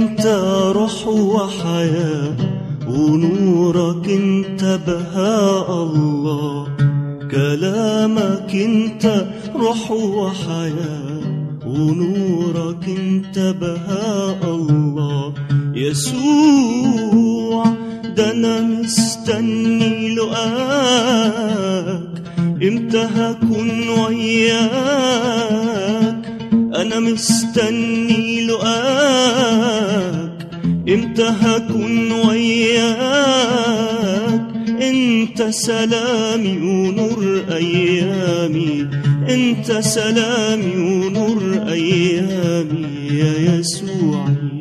انت روح وحياة ونورك انت بهاء الله كلامك انت روح وحياة ونورك انت بهاء الله يسوع ده انا مستني لقاك امتى هكون وياك انا مستني لقاك امتى هكون وياك انت سلامي ونور ايامي انت سلامي ونور ايامي يا يسوعي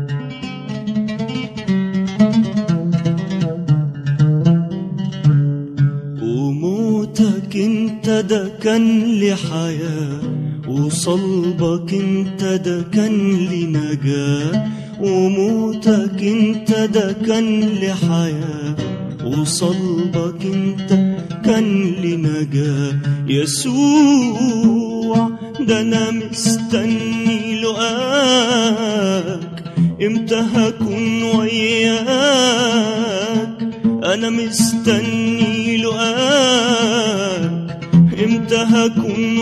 وموتك انت ده كان لي حياة وصلبك انت ده كان لي نجاة وموتك انت ده كان لي حياة وصلبك انت كان لي نجاة يسوع ده انا مستني لقاك امتى هكون وياك انا مستني لقاك امتى هكون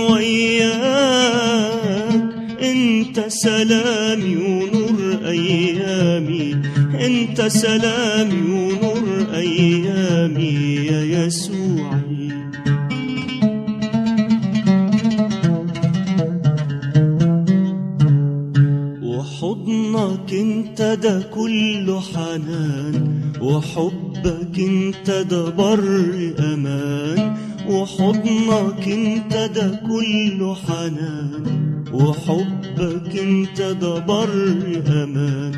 وياك انت سلامي ونور ايامي انت سلامي ونور ايامي يا يسوعي وحضنك انت ده كله حنان وحبك انت ده بر امان وحضنك انت ده كله حنان وحبك انت ده بر امان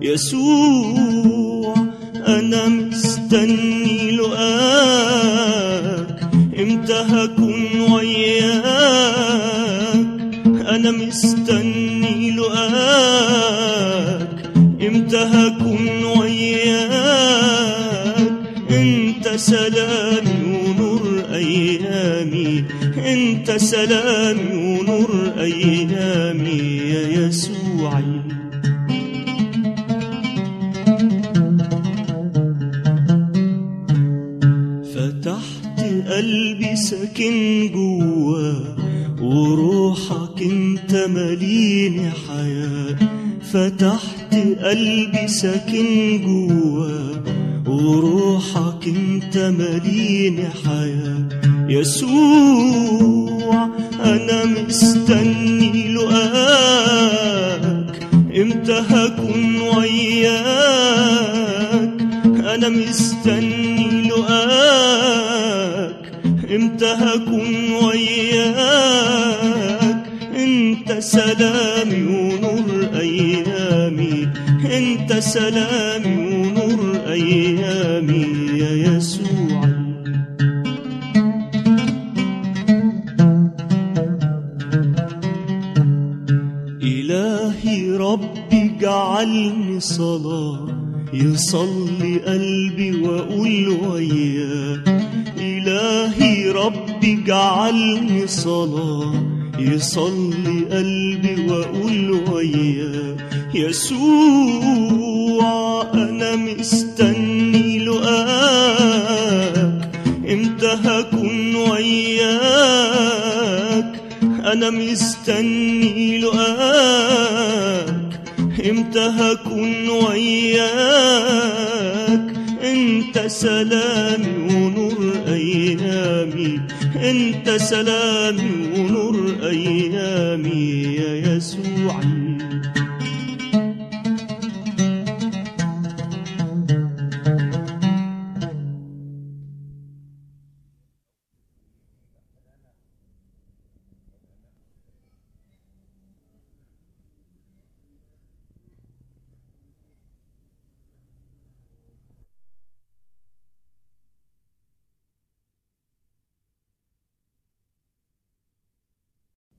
يسوع انا مستني لقاك امتى هكون وياك انا مستني لقاك امتى هكون وياك انت سلامي ونور ايامي انت سلامي ونور ايامي يا يسوعي فتحت قلبي ساكن جواه وروحك انت مليني حياة فتحت قلبي ساكن جواه وروحك انت مليني حياة يسوع انا مستني لقاك امتى هكون وياك انا مستني لقاك امتى هكون وياك انت سلامي ونور ايامي انت سلامي ونور ايامي يا يسوع إلهي ربي جعلني صلاة يصلي قلبي وأقول وياه إلهي ربي جعلني صلاة يصلي قلبي وأقول وياه يسوع أنا مستني لقاك إمتى هكون وياك أنا مستني لقاك إمتى هكون وياك أنت سلامي ونور أيامي أنت سلامي ونور أيامي يا يسوعي